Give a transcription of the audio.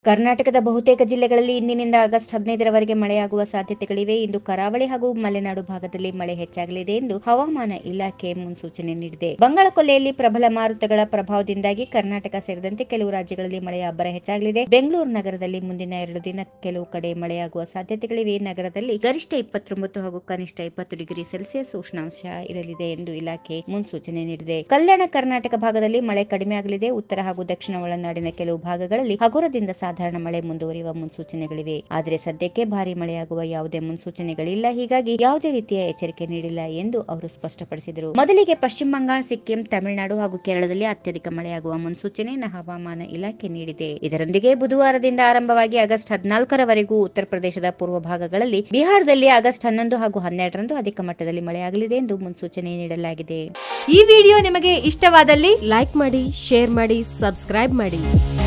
ಕರ್ನಾಟಕದ ಬಹುತೇಕ ಜಿಲ್ಲೆಗಳಲ್ಲಿ ಇಂದಿನಿಂದ ಆಗಸ್ಟ್ ಹದಿನೈದರವರೆಗೆ ಮಳೆಯಾಗುವ ಸಾಧ್ಯತೆಗಳಿವೆ ಇಂದು ಕರಾವಳಿ ಹಾಗೂ ಮಲೆನಾಡು ಭಾಗದಲ್ಲಿ ಮಳೆ ಹೆಚ್ಚಾಗಲಿದೆ ಎಂದು ಹವಾಮಾನ ಇಲಾಖೆ ಮುನ್ಸೂಚನೆ ನೀಡಿದೆ ಬಂಗಾಳಕೊಲ್ಲಿಯಲ್ಲಿ ಪ್ರಬಲ ಮಾರುತಗಳ ಪ್ರಭಾವದಿಂದಾಗಿ ಕರ್ನಾಟಕ ಸೇರಿದಂತೆ ಕೆಲವು ರಾಜ್ಯಗಳಲ್ಲಿ ಮಳೆಯ ಅಬ್ಬರ ಹೆಚ್ಚಾಗಲಿದೆ ಬೆಂಗಳೂರು ನಗರದಲ್ಲಿ ಮುಂದಿನ ಎರಡು ದಿನ ಕೆಲವು ಕಡೆ ಮಳೆಯಾಗುವ ಸಾಧ್ಯತೆಗಳಿವೆ ನಗರದಲ್ಲಿ ಗರಿಷ್ಠ ಇಪ್ಪತ್ತೊಂಬತ್ತು ಹಾಗೂ ಕನಿಷ್ಠ ಇಪ್ಪತ್ತು ಡಿಗ್ರಿ ಸೆಲ್ಸಿಯಸ್ ಉಷ್ಣಾಂಶ ಇರಲಿದೆ ಎಂದು ಇಲಾಖೆ ಮುನ್ಸೂಚನೆ ನೀಡಿದೆ ಕಲ್ಯಾಣ ಕರ್ನಾಟಕ ಭಾಗದಲ್ಲಿ ಮಳೆ ಕಡಿಮೆ ಆಗಲಿದೆ ಉತ್ತರ ಹಾಗೂ ದಕ್ಷಿಣ ಒಳನಾಡಿನ ಕೆಲವು ಭಾಗಗಳಲ್ಲಿ ಹಗುರದಿಂದ ಸಾಧಾರಣ ಮಳೆ ಮುಂದುವರಿಯುವ ಮುನ್ಸೂಚನೆಗಳಿವೆ ಆದರೆ ಸದ್ಯಕ್ಕೆ ಭಾರಿ ಮಳೆಯಾಗುವ ಯಾವುದೇ ಮುನ್ಸೂಚನೆಗಳಿಲ್ಲ ಹೀಗಾಗಿ ಯಾವುದೇ ರೀತಿಯ ಎಚ್ಚರಿಕೆ ನೀಡಿಲ್ಲ ಎಂದು ಅವರು ಸ್ಪಷ್ಟಪಡಿಸಿದರು ಮೊದಲಿಗೆ ಪಶ್ಚಿಮ ಬಂಗಾಳ ಸಿಕ್ಕಿಂ ತಮಿಳುನಾಡು ಹಾಗೂ ಕೇರಳದಲ್ಲಿ ಅತ್ಯಧಿಕ ಮಳೆಯಾಗುವ ಮುನ್ಸೂಚನೆಯನ್ನು ಹವಾಮಾನ ಇಲಾಖೆ ನೀಡಿದೆ ಇದರೊಂದಿಗೆ ಬುಧವಾರದಿಂದ ಆರಂಭವಾಗಿ ಆಗಸ್ಟ್ ಹದಿನಾಲ್ಕರವರೆಗೂ ಉತ್ತರ ಪ್ರದೇಶದ ಪೂರ್ವ ಭಾಗಗಳಲ್ಲಿ ಬಿಹಾರದಲ್ಲಿ ಆಗಸ್ಟ್ ಹನ್ನೊಂದು ಹಾಗೂ ಹನ್ನೆರಡರಂದು ಅಧಿಕ ಮಟ್ಟದಲ್ಲಿ ಮಳೆಯಾಗಲಿದೆ ಎಂದು ಮುನ್ಸೂಚನೆ ನೀಡಲಾಗಿದೆ ಈ ವಿಡಿಯೋ ನಿಮಗೆ ಇಷ್ಟವಾದಲ್ಲಿ ಲೈಕ್ ಮಾಡಿ ಶೇರ್ ಮಾಡಿ ಸಬ್ಸ್ಕ್ರೈಬ್ ಮಾಡಿ